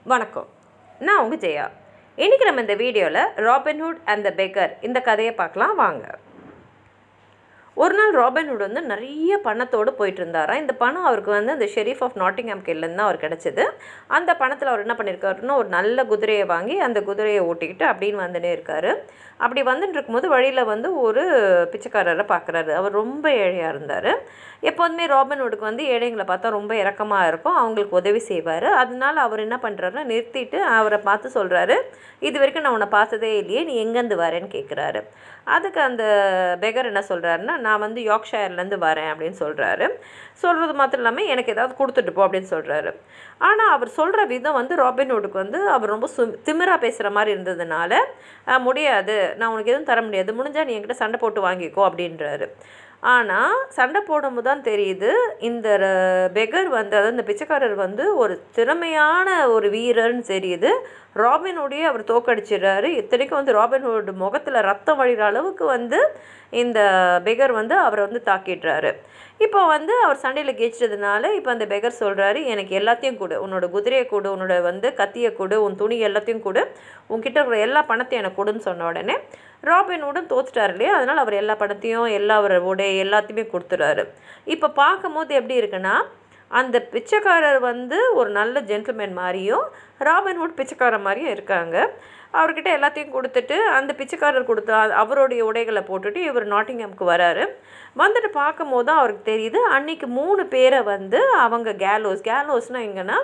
வணக்கம் நான் உங்கள் ஜெயா இன்றைக்கி நம்ம இந்த வீடியோவில் ராபின்ஹுட் அண்ட் த பெக்கர் இந்த கதையை பார்க்கலாம் வாங்க ஒரு நாள் ராபின்ஹுட் வந்து நிறைய பணத்தோடு போயிட்டு இருந்தாராம் இந்த பணம் அவருக்கு வந்து அந்த ஷெரீஃப் ஆஃப் நாட்டிங்ஹாம் கில்லேருந்து தான் அவர் கிடச்சிது அந்த பணத்தில் அவர் என்ன பண்ணியிருக்காருன்னா ஒரு நல்ல குதிரையை வாங்கி அந்த குதிரையை ஓட்டிக்கிட்டு அப்படின்னு வந்துனே இருக்காரு அப்படி வந்துட்டு இருக்கும்போது வழியில் வந்து ஒரு பிச்சைக்காரரை பார்க்குறாரு அவர் ரொம்ப ஏழையாக இருந்தார் எப்போதுமே ராபின்ஹுட்டுக்கு வந்து ஏழைங்களை பார்த்தா ரொம்ப இறக்கமாக இருக்கும் அவங்களுக்கு உதவி செய்வார் அதனால அவர் என்ன பண்ணுறாருன்னா நிறுத்திட்டு அவரை பார்த்து சொல்கிறாரு இது வரைக்கும் நான் உன்னை பார்த்ததே இல்லையே நீ எங்கேருந்து வரேன்னு கேட்குறாரு அதுக்கு அந்த பெகர் என்ன சொல்கிறாருன்னா நான் வந்து யாக்ஷயர்லேருந்து வரேன் அப்படின்னு சொல்கிறாரு சொல்கிறது மாத்திரம் இல்லாமல் எனக்கு ஏதாவது கொடுத்துட்டு போ அப்படின்னு சொல்கிறாரு ஆனால் அவர் சொல்கிற விதம் வந்து ராபின்ஹுட்டுக்கு வந்து அவர் ரொம்ப சு திமிராக பேசுகிற மாதிரி இருந்ததுனால "அஹ், முடியாது நான் உனக்கு எதுவும் தர முடியாது முடிஞ்சால் நீ என்கிட்ட சண்டை போட்டு வாங்கிக்கோ அப்படின்றாரு ஆனால் சண்டை போடும்போது தான் தெரியுது இந்த ர- பெகர் வந்து அதாவது இந்த பிச்சைக்காரர் வந்து ஒரு திறமையான ஒரு வீரர்னு தெரியுது ராபின்ஹுடையே அவர் தோக்கடிச்சிடுறாரு இத்தனைக்கும் வந்து ராபின்ஹுட் முகத்தில் ரத்தம் வழிகிற அளவுக்கு வந்து இந்த பெகர் வந்து அவரை வந்து தாக்கிடுறாரு இப்போ வந்து அவர் சண்டையில் ஜெயிச்சதுனால இப்போ அந்த பெகர் சொல்கிறாரு எனக்கு எல்லாத்தையும் கொடு உன்னோட குதிரையை கொடு உன்னோட வந்து கத்தியை கொடு உன் துணி எல்லாத்தையும் கொடு உன்கிட்ட இருக்கிற எல்லா பணத்தையும் எனக்கு கொடுன்னு சொன்ன உடனே ராபின்வுடும் தோத்துட்டார் இல்லையா அதனால் அவர் எல்லா பணத்தையும் எல்லா அவர் உடை எல்லாத்தையுமே கொடுத்துறாரு இப்போ பார்க்கும்போது எப்படி இருக்குன்னா அந்த பிச்சைக்காரர் வந்து ஒரு நல்ல ஜென்டில்மேன் மாதிரியும் ராபின்ஹுட் பிச்சைக்காரர் மாதிரியும் இருக்காங்க அவர்கிட்ட எல்லாத்தையும் கொடுத்துட்டு அந்த பிச்சைக்காரர் கொடுத்த அ- அவருடைய உடைகளை போட்டுட்டு இவர் நாட்டிங்ஹாம்க்கு வராரு வந்துட்டு பார்க்கும்போது தான் அவருக்கு தெரியுது அன்னைக்கு மூணு பேரை வந்து அவங்க கேலோஸ் கேலோஸ்னால் எங்கன்னா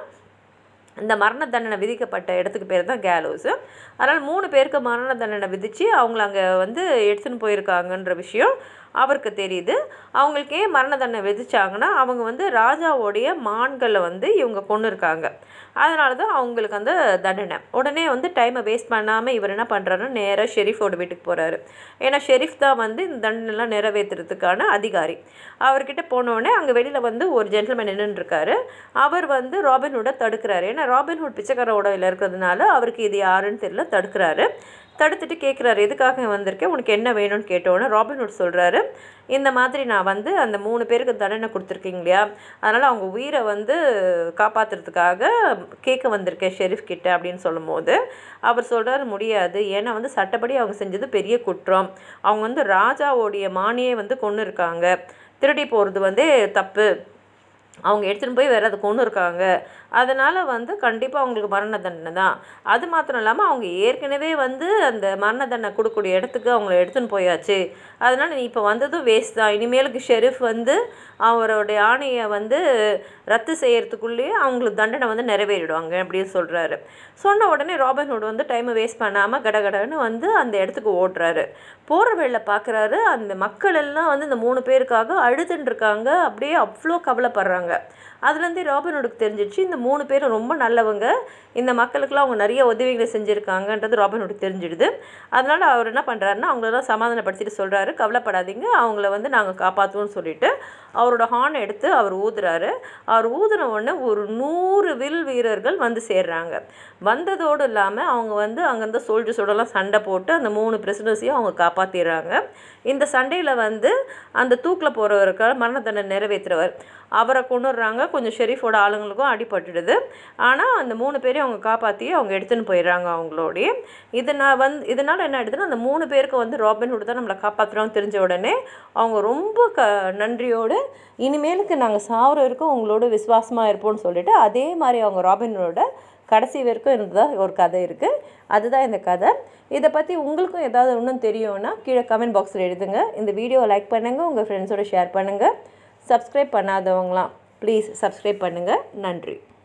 இந்த மரண தண்டனை விதிக்கப்பட்ட இடத்துக்கு பேர் தான் கேலோஸு அதனால் மூணு பேருக்கு மரண தண்டனை விதித்து அவங்கள அங்கே வந்து எடுத்துன்னு போயிருக்காங்கன்ற விஷயம் அவருக்கு தெரியுது அவங்களுக்கு ஏன் மரண தண்டனை விதிச்சாங்கன்னா அவங்க வந்து ராஜாவோடைய மான்களை வந்து இவங்க கொண்டு இருக்காங்க அதனால தான் அவங்களுக்கு அந்த தண்டனை உடனே வந்து டைமை வேஸ்ட் பண்ணாமல் இவர் என்ன பண்ணுறாருன்னா நேராக ஷெரீஃபோட வீட்டுக்கு போகிறாரு ஏன்னா ஷெரீஃப் தான் வந்து இந்த தண்டனைலாம் நிறைவேற்றுறதுக்கான அதிகாரி அவர்கிட்ட போனோடனே அங்கே வெளியில் வந்து ஒரு ஜென்டில்மேன் நின்றுட்டு இருக்காரு அவர் வந்து ராபின்ஹுட்டை தடுக்கிறாரு ஏன்னா ராபின்ஹுட் பிச்சைக்கார உடவில் இருக்கிறதுனால அவருக்கு இது யாருன்னு தெரியல தடுக்கிறாரு தடுத்துட்டு கேட்குறாரு எதுக்காக வந்திருக்கேன் உனக்கு என்ன வேணும்னு கேட்டோன்னே ராபின்ஹுட் சொல்கிறாரு இந்த மாதிரி நான் வந்து அந்த மூணு பேருக்கு தண்டனை கொடுத்துருக்கீங்க இல்லையா அதனால் அவங்க உயிரை வந்து காப்பாற்றுறதுக்காக கேட்க வந்திருக்கேன் ஷெரீஃப் கிட்ட அப்படின்னு சொல்லும்போது அவர் சொல்கிறாரு முடியாது ஏன்னா வந்து சட்டப்படி அவங்க செஞ்சது பெரிய குற்றம் அவங்க வந்து ராஜாவோடைய மானியை வந்து கொன்று இருக்காங்க திருடி போகிறது வந்து தப்பு அவங்க எடுத்துகிட்டு போய் வேறு அதை கொண்டு இருக்காங்க அதனால் வந்து கண்டிப்பாக அவங்களுக்கு மரண தண்டனை தான் அது மாத்திரம் இல்லாமல் அவங்க ஏற்கனவே வந்து அந்த மரண தண்டனை கொடுக்கக்கூடிய இடத்துக்கு அவங்கள எடுத்துன்னு போயாச்சு அதனால் நீ இப்போ வந்ததும் வேஸ்ட் தான் இனிமேலுக்கு ஷெரீஃப் வந்து அவருடைய ஆணையை வந்து ரத்து செய்யறதுக்குள்ளேயே அவங்களுக்கு தண்டனை வந்து நிறைவேறிடுவாங்க அப்படின்னு சொல்கிறாரு சொன்ன உடனே ராபின்ஹுட் வந்து டைமை வேஸ்ட் பண்ணாமல் கடகடன்னு வந்து அந்த இடத்துக்கு ஓட்டுறாரு போகிற வழியில் பார்க்குறாரு அந்த மக்கள் எல்லாம் வந்து இந்த மூணு பேருக்காக அழுதுன்னு இருக்காங்க அப்படியே அவ்வளோ கவலைப்படுறாங்க அதுலேருந்தே ராபின்ஹுட்டுக்கு தெரிஞ்சிடுச்சு இந்த மூணு பேரும் ரொம்ப நல்லவங்க இந்த மக்களுக்கெல்லாம் அவங்க நிறைய உதவிகளை செஞ்சுருக்காங்கன்றது ராபின்ஹுட்டுக்கு தெரிஞ்சிடுது அதனால் அவர் என்ன பண்ணுறாருன்னா அவங்களெல்லாம் சமாதானப்படுத்திட்டு சொல்கிறாரு கவலைப்படாதீங்க அவங்கள வந்து நாங்கள் காப்பாற்றுவோம்னு சொல்லிட்டு அவரோட ஹார்ன் எடுத்து அவர் ஊதுறாரு அவர் ஊதுன உடனே ஒரு நூறு வில் வீரர்கள் வந்து சேர்றாங்க வந்ததோடு இல்லாமல் அவங்க வந்து அங்கேருந்து சோல்ஜர்ஸோடலாம் சண்டை போட்டு அந்த மூணு பிரசிடன்ஸையும் அவங்க காப்பாற்றிடுறாங்க இந்த சண்டையில் வந்து அந்த தூக்கில் போகிறவருக்கு மரண தண்டனை நிறைவேற்றுறவர் அவரை கொண்டுடுறாங்க கொஞ்சம் ஷெரீஃபோட ஆளுங்களுக்கும் அடிபட்டுடுது ஆனால் அந்த மூணு பேரையும் அவங்க காப்பாற்றி அவங்க எடுத்துன்னு போயிடுறாங்க அவங்களோடைய இதனால் வந்து இதனால் என்ன ஆயிடுதுன்னா அந்த மூணு பேருக்கு வந்து ராபின்ஹுட் தான் நம்மளை காப்பாற்றுறோம் தெரிஞ்ச உடனே அவங்க ரொம்ப க நன்றியோடு இனிமேலுக்கு நாங்கள் சாவர வரைக்கும் உங்களோட விசுவாசமாக இருப்போம்னு சொல்லிட்டு அதே மாதிரி அவங்க ராபினோட கடைசி வரைக்கும் இருந்ததா ஒரு கதை இருக்குது அதுதான் இந்த கதை இதை பற்றி உங்களுக்கும் ஏதாவது இன்னும் தெரியும்னா கீழே கமெண்ட் பாக்ஸில் எழுதுங்க இந்த வீடியோவை லைக் பண்ணுங்கள் உங்கள் ஃப்ரெண்ட்ஸோட ஷேர் பண்ணுங்கள் சப்ஸ்கிரைப் பண்ணாதவங்களாம் ப்ளீஸ் சப்ஸ்கிரைப் பண்ணுங்கள் நன்றி